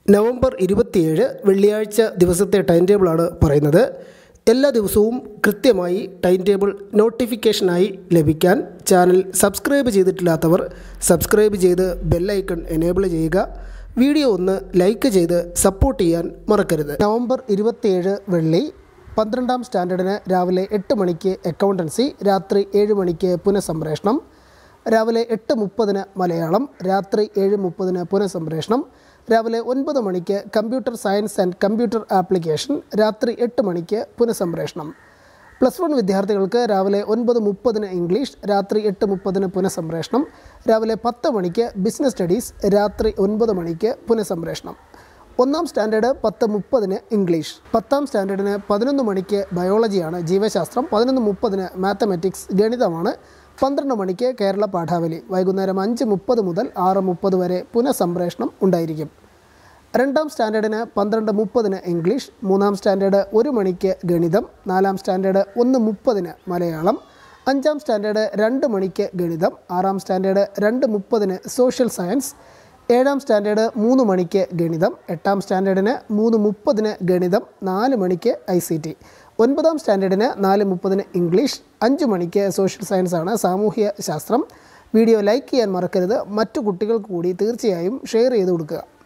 November ഇരുപത്തിയേഴ് വെള്ളിയാഴ്ച ദിവസത്തെ ടൈം ടേബിളാണ് പറയുന്നത് എല്ലാ ദിവസവും കൃത്യമായി ടൈം ടേബിൾ നോട്ടിഫിക്കേഷനായി ലഭിക്കാൻ ചാനൽ സബ്സ്ക്രൈബ് ചെയ്തിട്ടില്ലാത്തവർ സബ്സ്ക്രൈബ് ചെയ്ത് ബെല്ലൈക്കൺ എനേബിൾ ചെയ്യുക വീഡിയോ ഒന്ന് ലൈക്ക് ചെയ്ത് സപ്പോർട്ട് ചെയ്യാൻ മറക്കരുത് നവംബർ ഇരുപത്തിയേഴ് വെള്ളി പന്ത്രണ്ടാം സ്റ്റാൻഡേർഡിന് രാവിലെ എട്ട് മണിക്ക് അക്കൗണ്ടൻസി രാത്രി ഏഴ് മണിക്ക് പുനഃസംപ്രേഷണം രാവിലെ എട്ട് മുപ്പതിന് മലയാളം രാത്രി ഏഴ് മുപ്പതിന് പുനഃസംപ്രേഷണം രാവിലെ ഒൻപത് മണിക്ക് computer science and computer application രാത്രി എട്ട് മണിക്ക് പുനഃസംപ്രേഷണം പ്ലസ് വൺ വിദ്യാർത്ഥികൾക്ക് രാവിലെ ഒൻപത് മുപ്പതിന് ഇംഗ്ലീഷ് രാത്രി എട്ട് മുപ്പതിന് പുനഃസംപ്രേഷണം രാവിലെ പത്ത് മണിക്ക് ബിസിനസ് സ്റ്റഡീസ് രാത്രി ഒൻപത് മണിക്ക് പുനഃസംപ്രേഷണം ഒന്നാം സ്റ്റാൻഡേർഡ് പത്ത് മുപ്പതിന് ഇംഗ്ലീഷ് പത്താം സ്റ്റാൻഡേർഡിന് പതിനൊന്ന് മണിക്ക് ബയോളജിയാണ് ജീവശാസ്ത്രം പതിനൊന്ന് മുപ്പതിന് മാത്തമാറ്റിക്സ് ഗണിതമാണ് പന്ത്രണ്ട് മണിക്ക് കേരള പാഠാവലി വൈകുന്നേരം അഞ്ച് മുപ്പത് മുതൽ ആറ് മുപ്പത് വരെ പുനഃസംപ്രേഷണം ഉണ്ടായിരിക്കും രണ്ടാം സ്റ്റാൻഡേർഡിന് പന്ത്രണ്ട് മുപ്പതിന് ഇംഗ്ലീഷ് മൂന്നാം സ്റ്റാൻഡേർഡ് ഒരു മണിക്ക് ഗണിതം നാലാം സ്റ്റാൻഡേർഡ് ഒന്ന് മുപ്പതിന് മലയാളം അഞ്ചാം സ്റ്റാൻഡേർഡ് രണ്ട് മണിക്ക് ഗണിതം ആറാം സ്റ്റാൻഡേർഡ് രണ്ട് മുപ്പതിന് സോഷ്യൽ സയൻസ് ഏഴാം സ്റ്റാൻഡേർഡ് മൂന്ന് മണിക്ക് ഗണിതം എട്ടാം സ്റ്റാൻഡേർഡിന് മൂന്ന് മുപ്പതിന് ഗണിതം നാല് മണിക്ക് ഐ സി ടി ഒൻപതാം സ്റ്റാൻഡേർഡിന് നാല് മുപ്പതിന് ഇംഗ്ലീഷ് അഞ്ച് മണിക്ക് സോഷ്യൽ സയൻസ് ആണ് സാമൂഹ്യ ശാസ്ത്രം വീഡിയോ ലൈക്ക് ചെയ്യാൻ മറക്കരുത് മറ്റു കുട്ടികൾക്ക് കൂടി തീർച്ചയായും ഷെയർ ചെയ്ത് കൊടുക്കുക